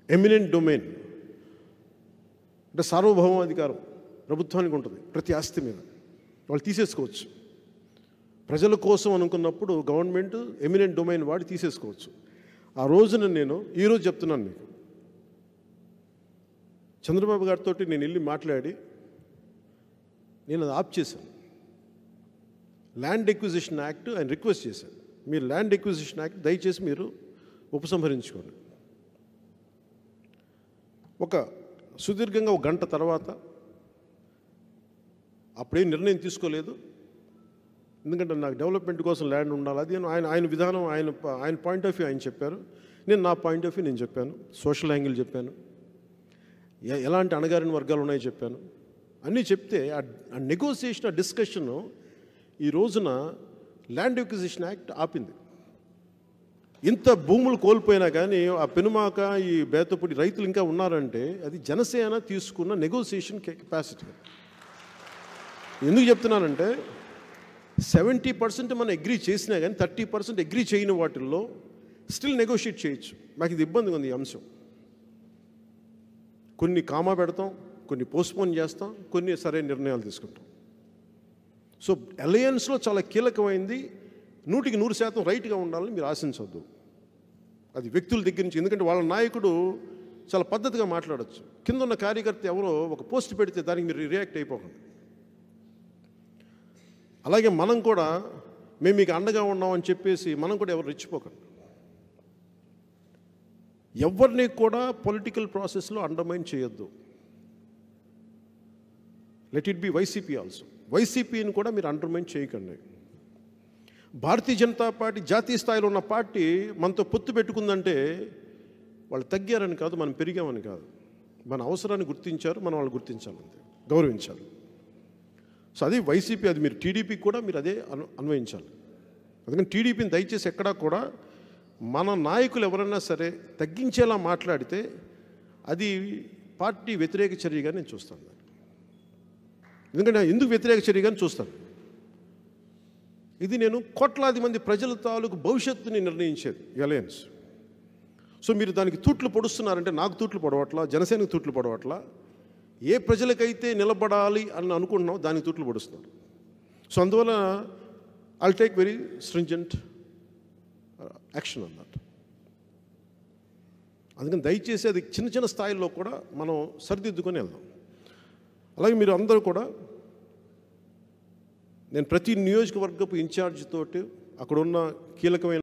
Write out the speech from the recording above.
Eminent domain అంటే సార్వభౌమాధికారం ప్రభుత్వానికి ఉంటుంది ప్రతి ఆస్తి మీద వాళ్ళు తీసేసుకోవచ్చు ప్రజల కోసం అనుకున్నప్పుడు గవర్నమెంట్ ఎమినెంట్ డొమైన్ వాడి తీసేసుకోవచ్చు ఆ రోజున నేను ఈరోజు చెప్తున్నాను మీకు చంద్రబాబు గారితో నేను వెళ్ళి మాట్లాడి నేను అది ఆప్ చేశాను ల్యాండ్ ఎక్విజిషన్ యాక్ట్ ఆయన రిక్వెస్ట్ చేశాను మీరు ల్యాండ్ ఎక్విజిషన్ యాక్ట్ దయచేసి మీరు ఉపసంహరించుకోండి ఒక సుదీర్ఘంగా ఒక గంట తర్వాత అప్పుడేం నిర్ణయం తీసుకోలేదు ఎందుకంటే నాకు డెవలప్మెంట్ కోసం ల్యాండ్ ఉండాలి అది ఆయన ఆయన విధానం ఆయన ఆయన పాయింట్ ఆఫ్ వ్యూ ఆయన చెప్పారు నేను నా పాయింట్ ఆఫ్ వ్యూ నేను చెప్పాను సోషల్ యాంగిల్ చెప్పాను ఎ- ఎలాంటి అణగారిన వర్గాలు ఉన్నాయో చెప్పాను అన్నీ చెప్తే ఆ నెగోసియేషన్ ఆ డిస్కషన్ ఈ రోజున ల్యాండ్ ఎక్విజిషన్ యాక్ట్ ఆపింది ఇంత భూములు కోల్పోయినా కానీ ఆ పెనుమాక ఈ బేతపూడి రైతులు ఇంకా ఉన్నారంటే అది జనసేన తీసుకున్న నెగోసియేషన్ కెపాసిటీ ఎందుకు చెప్తున్నానంటే సెవెంటీ పర్సెంట్ మనం అగ్రీ చేసినా కానీ థర్టీ పర్సెంట్ అగ్రీ చేయని వాటిల్లో స్టిల్ నెగోషియేట్ చేయొచ్చు మాకు ఇది ఇబ్బందిగా ఉంది ఈ అంశం కొన్ని కామా పెడతాం కొన్ని పోస్ట్పోన్ చేస్తాం కొన్ని సరైన నిర్ణయాలు తీసుకుంటాం సో అలయన్స్లో చాలా కీలకమైంది నూటికి నూరు శాతం రైట్గా ఉండాలని మీరు ఆశించవద్దు అది వ్యక్తుల దగ్గర నుంచి ఎందుకంటే వాళ్ళ నాయకుడు చాలా పద్ధతిగా మాట్లాడచ్చు కింద ఉన్న కార్యకర్త ఎవరో ఒక పోస్ట్ పెడితే దానికి మీరు రియాక్ట్ అయిపోకండి అలాగే మనం కూడా మేము మీకు అండగా ఉన్నామని చెప్పేసి మనం కూడా ఎవరు రెచ్చిపోకండి ఎవరిని కూడా పొలిటికల్ ప్రాసెస్లో అండర్మైన్ చేయొద్దు let it be YCP also వైసీపీని కూడా మీరు అండర్మైన్ చేయకండి భారతీయ జనతా పార్టీ జాతీయ స్థాయిలో ఉన్న పార్టీ మనతో పొత్తు పెట్టుకుందంటే వాళ్ళు తగ్గారని కాదు మనం పెరిగామని కాదు మన అవసరాన్ని గుర్తించారు మనం వాళ్ళు గుర్తించాలంతే గౌరవించాలి సో అది వైసీపీ అది మీరు టీడీపీకి కూడా మీరు అదే అను అన్వయించాలి అందుకని టీడీపీని దయచేసి ఎక్కడా కూడా మన నాయకులు ఎవరైనా సరే తగ్గించేలా మాట్లాడితే అది పార్టీ వ్యతిరేక చర్యగా నేను చూస్తాను దాన్ని. ఎందుకంటే ఎందుకు వ్యతిరేక చర్యగా చూస్తాను ఇది నేను కోట్లాది మంది ప్రజల తాలూకు భవిష్యత్తుని నిర్ణయించేది ఈ అలయన్స్ సో మీరు దానికి తూట్లు పొడుస్తున్నారంటే నాకు తూట్లు పొడవట్లా జనసేనకు తూట్లు పొడవట్లా ఏ ప్రజలకైతే నిలబడాలి అని అనుకుంటున్నాం దానికి తూట్లు పొడుస్తున్నారు సో అందువల్ల I'll take very stringent action అన్నట్టు అందుకని దయచేసి అది చిన్న చిన్న స్థాయిలో కూడా మనం సరిదిద్దుకొని వెళ్దాం అలాగే మీరు అందరూ కూడా నేను ప్రతి నియోజకవర్గపు ఇన్ఛార్జ్ తోటి అక్కడ ఉన్న కీలకమైన